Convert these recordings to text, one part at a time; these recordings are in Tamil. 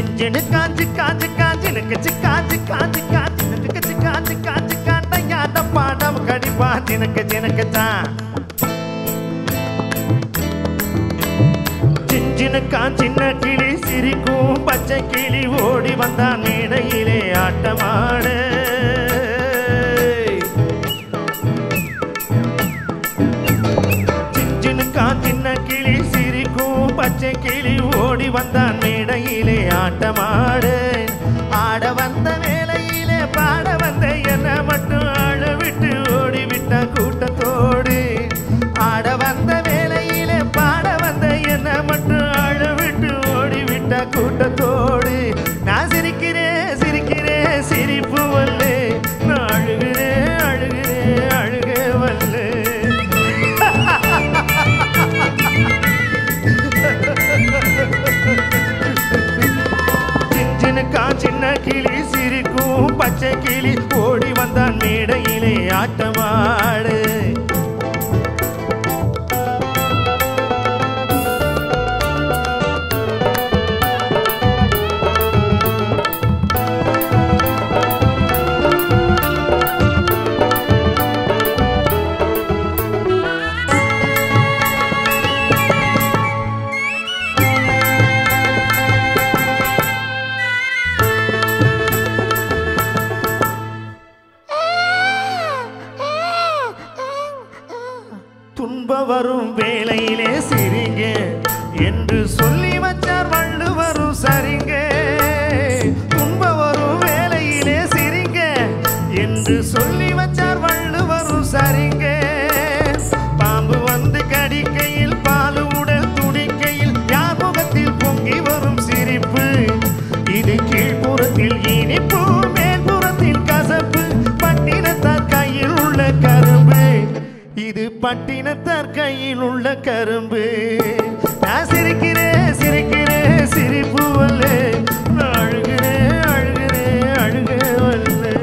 சின்னு காஞ்சு காஞ்சு காஞ்சு எனக்கு காஞ்சு காஞ்சு காஞ்சு எனக்கு காஞ்சு காஞ்சு காண்டையாட பாடம் கடிப்பா சினக்கு சினக்குச்சான் சின்ன சின்ன கிளி சிரிக்கும் பச்சை கிளி ஓடி வந்தான் மேடையிலே ஆட்டமாடு சின்ன சின்ன கிளி சிரிக்கும் பச்சை கிளி ஓடி வந்தான் மேடையிலே ஆட்டமாடு ஆட வந்த வேளையிலே பாட வந்த என்ன மட்டும் ஆள விட்டு ஓடிவிட்ட கூட்டத்தோடு ஆட வந்த வேளையிலே பாட வந்த என்ன மட்டும் ஆள விட்டு ஓடிவிட்ட கூட்டத்தோடு நான் சிரிக்கிறேன் சிரிக்கிறேன் சிரிப்பு வல்லே நான் அழுகிறேன் அழுகிறேன் அழுக வல்லே சின்னுக்கா சின்ன கிளி சிரிக்கும் பச்சை கிளி ஓடி வந்தான் மேடையிலே ஆட்டமாடு துன்ப வரும் வேளையிலே சிரிங்க என்று சொல்லி வச்சார் வள்ளுவரும் சரிங்க துன்ப வரும் வேளையிலே சிரிங்க என்று சொல்லி வச்சார் வள்ளுவரும் சரிங்க பாம்பு வந்து கடிக்கையில் பாலு உடல் துடிக்கையில் யார் முகத்தில் பொங்கி வரும் சிரிப்பு இது கீழ்ப்புறத்தில் இனிப்பு மேல்புறத்தில் கசப்பு பட்டினத்தார் கையில் உள்ள கரும்பு இது பட்டினத்தார் கையில் உள்ள கரும்பு நான் சிரிக்கிறேன் சிரிக்கிறேன் சிரிப்பு வல்லே நான் அழுகிறேன் அழுகிறேன் அழுக வல்லே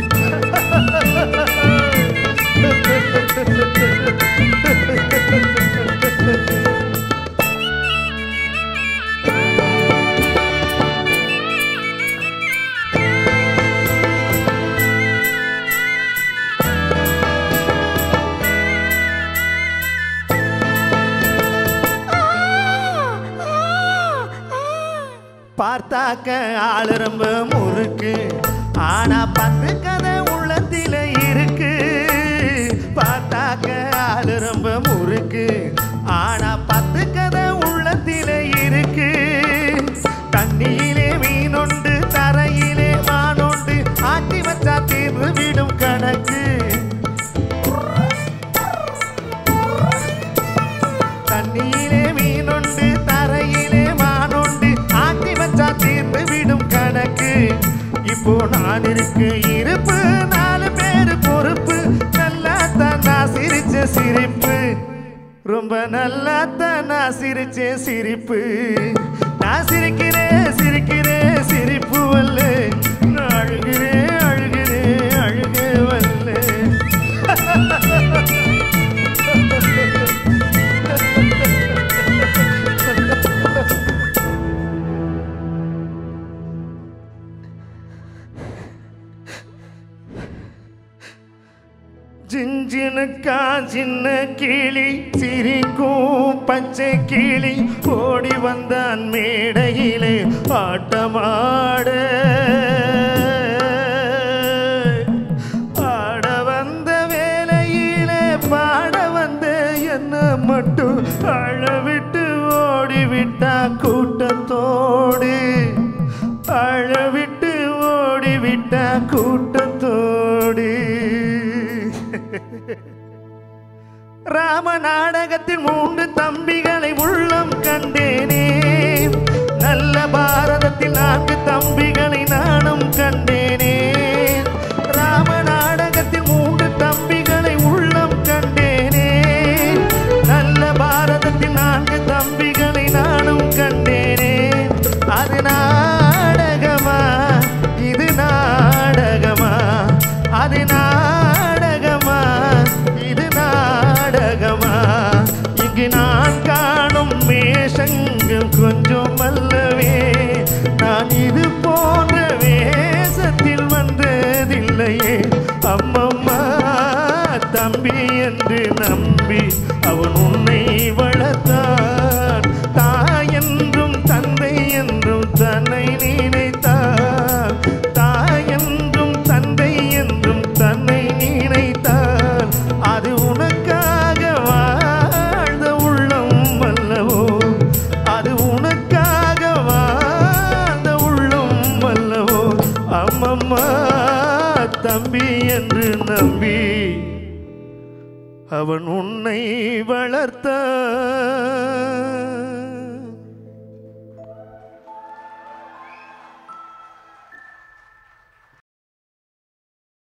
பார்த்தாக்க ஆளு ரொம்ப முறுக்கு ஆனா பத்து கதை உள்ளத்தில இருக்கு பார்த்தாக்க ஆளு ரொம்ப முறுக்கு ஆனா பத்து கதை உள்ளத்தில இருக்கு தண்ணியிலே மீனொண்டு தரையிலே மானொண்டு ஆட்டி வச்சா தீர்ந்து விடும் கணக்கு தண்ணியிலே மீனொண்டு தரையிலே மானொண்டு ஆட்டி வச்சா தீர்ந்து விடும் கணக்கு இப்போ நான் இருக்க இருப்பு நாலு பேரு பொறுப்பு நல்லா தான் நான் சிரிச்ச சிரிப்பு ரொம்ப நல்லா தான் நான் சிரிச்ச சிரிப்பு நான் சிரிக்கிறேன் சிரிக்கிறேன் சிரிப்பு வல்ல நான் அழுகிறேன் அழுகிறேன் அழுக வல்ல ஜிஞ்சினுக்கா சின்ன கிளி சிரிக்கும் பச்சை கிளி ஓடி வந்தான் மேடையிலே ஆட்டமாட ஆட வந்த வேலையிலே பாட வந்த என்ன மட்டும் அழவிட்டு ஓடிவிட்டா கூட்டத்தோடு அழவிட்டு ஓடிவிட்டா கூட்டத்தோடு ராம நாடகத்தில் மூன்று தம்பிகளை உள்ளம் கண்டேனே நல்ல பாரதத்தில் நான்கு தம்பிகளை நானும் கண்டேனே ராம நாடகத்தில் மூன்று தம்பிகளை உள்ளம் கண்டேனே நல்ல பாரதத்தில் நான்கு தம்பிகளை நானும் கண்டேனே அது நாடகமா இது நாடகமா அது நாடகமா இது நாடகமா இங்கு நான் காணும் மேஷங்கள் கொஞ்சம் அல்லவே நான் அவன் உன்னை வளர்த்த